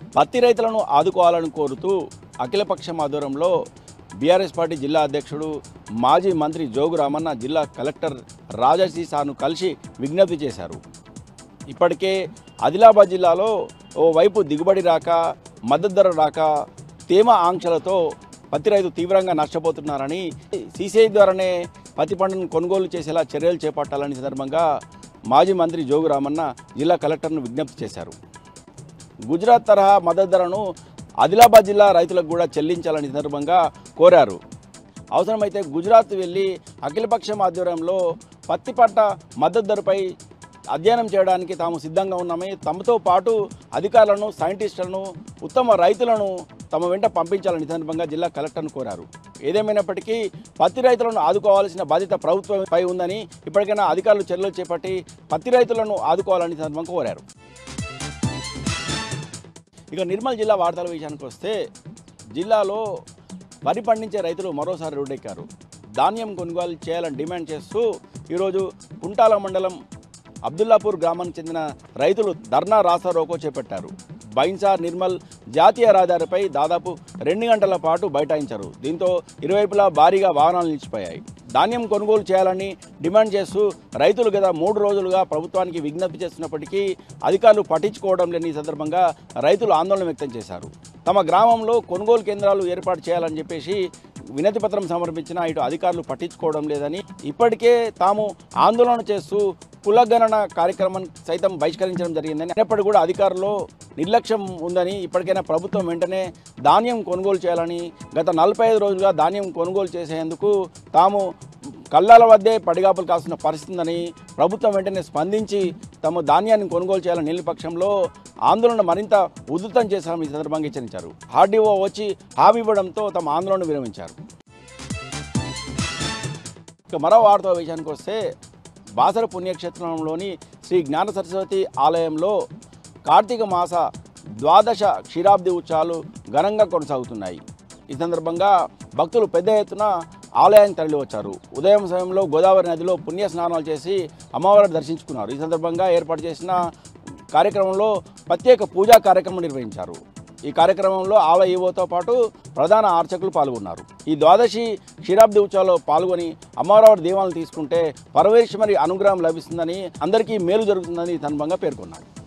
పత్తి రైతులను ఆదుకోవాలని కోరుతూ అఖిలపక్షం ఆధ్వర్యంలో బీఆర్ఎస్ పార్టీ జిల్లా అధ్యక్షుడు మాజీ మంత్రి జోగు రామన్న జిల్లా కలెక్టర్ రాజశ్రీ సార్ను కలిసి విజ్ఞప్తి చేశారు ఇప్పటికే ఆదిలాబాద్ జిల్లాలో ఓవైపు దిగుబడి రాక మద్దతు ధర రాక తేమ ఆంక్షలతో పత్తి రైతు తీవ్రంగా నష్టపోతున్నారని సీసీఐ ద్వారానే పత్తి పంటను కొనుగోలు చేసేలా చర్యలు చేపట్టాలని సందర్భంగా మాజీ మంత్రి జోగు రామన్న జిల్లా కలెక్టర్ను విజ్ఞప్తి చేశారు గుజరాత్ తరహా మద్దతు ధరను ఆదిలాబాద్ జిల్లా రైతులకు కూడా చెల్లించాలని సందర్భంగా కోరారు అవసరమైతే గుజరాత్ వెళ్ళి అఖిలపక్షం ఆధ్వర్యంలో పత్తి పంట మద్దతు ధరపై అధ్యయనం చేయడానికి తాము సిద్ధంగా ఉన్నామని తమతో పాటు అధికారులను సైంటిస్టులను ఉత్తమ రైతులను తమ వెంట పంపించాలని ఈ సందర్భంగా జిల్లా కలెక్టర్ను కోరారు ఏదేమైనప్పటికీ పత్తి రైతులను ఆదుకోవాల్సిన బాధ్యత ప్రభుత్వంపై ఉందని ఇప్పటికైనా అధికారులు చర్యలు చేపట్టి పత్తి రైతులను ఆదుకోవాలని ఈ సందర్భంగా కోరారు ఇక నిర్మల్ జిల్లా వార్తల విషయానికి వస్తే జిల్లాలో వరి పండించే రైతులు మరోసారి రోడ్డెక్కారు ధాన్యం కొనుగోలు చేయాలని డిమాండ్ చేస్తూ ఈరోజు కుంటాల మండలం అబ్దుల్లాపూర్ గ్రామానికి చెందిన రైతులు ధర్నా రాస్తా రోకో చేపట్టారు బైన్సార్ నిర్మల్ జాతీయ రహదారిపై దాదాపు రెండు గంటల పాటు బైఠాయించారు దీంతో ఇరువైపులా భారీగా వాహనాలు నిలిచిపోయాయి ధాన్యం కొనుగోలు చేయాలని డిమాండ్ చేస్తూ రైతులు గత మూడు రోజులుగా ప్రభుత్వానికి విజ్ఞప్తి చేస్తున్నప్పటికీ అధికారులు పట్టించుకోవడం లేని ఈ సందర్భంగా రైతులు ఆందోళన వ్యక్తం చేశారు తమ గ్రామంలో కొనుగోలు కేంద్రాలు ఏర్పాటు చేయాలని చెప్పేసి వినతి పత్రం సమర్పించినా ఇటు అధికారులు పట్టించుకోవడం లేదని ఇప్పటికే తాము ఆందోళన చేస్తూ కులగణన కార్యక్రమం సైతం బహిష్కరించడం జరిగిందని అయినప్పటికీ కూడా అధికారులు నిర్లక్ష్యం ఉందని ఇప్పటికైనా ప్రభుత్వం వెంటనే ధాన్యం కొనుగోలు చేయాలని గత నలభై ఐదు రోజులుగా ధాన్యం కొనుగోలు చేసేందుకు తాము కళ్ళాల వద్దే పడిగాపులు కాస్తున్న పరిస్థితి ఉందని ప్రభుత్వం వెంటనే స్పందించి తమ ధాన్యాన్ని కొనుగోలు చేయాలని నిలిపి పక్షంలో ఆందోళన మరింత ఉధృతం చేశామని ఈ సందర్భంగా హెచ్చరించారు ఆర్డీఓ వచ్చి హామీ ఇవ్వడంతో తమ ఆందోళన విరమించారు ఇక మరో వార్త విషయానికి వస్తే బాసర పుణ్యక్షేత్రంలోని శ్రీ జ్ఞాన సరస్వతి ఆలయంలో కార్తీక మాస ద్వాదశ క్షీరాబ్ది ఉత్సవాలు ఘనంగా కొనసాగుతున్నాయి ఈ సందర్భంగా భక్తులు పెద్ద ఎత్తున ఆలయానికి తరలివచ్చారు ఉదయం సమయంలో గోదావరి నదిలో పుణ్య స్నానాలు చేసి అమ్మవారిని దర్శించుకున్నారు ఈ సందర్భంగా ఏర్పాటు చేసిన కార్యక్రమంలో ప్రత్యేక పూజా కార్యక్రమం నిర్వహించారు ఈ కార్యక్రమంలో ఆలయ ఈవోతో పాటు ప్రధాన అర్చకులు పాల్గొన్నారు ఈ ద్వాదశి క్షీరాబ్ది ఉత్సవాల్లో పాల్గొని అమ్మవారి దీవాలను తీసుకుంటే పరమేశ్వరి అనుగ్రహం లభిస్తుందని అందరికీ మేలు జరుగుతుందని ఈ సందర్భంగా పేర్కొన్నారు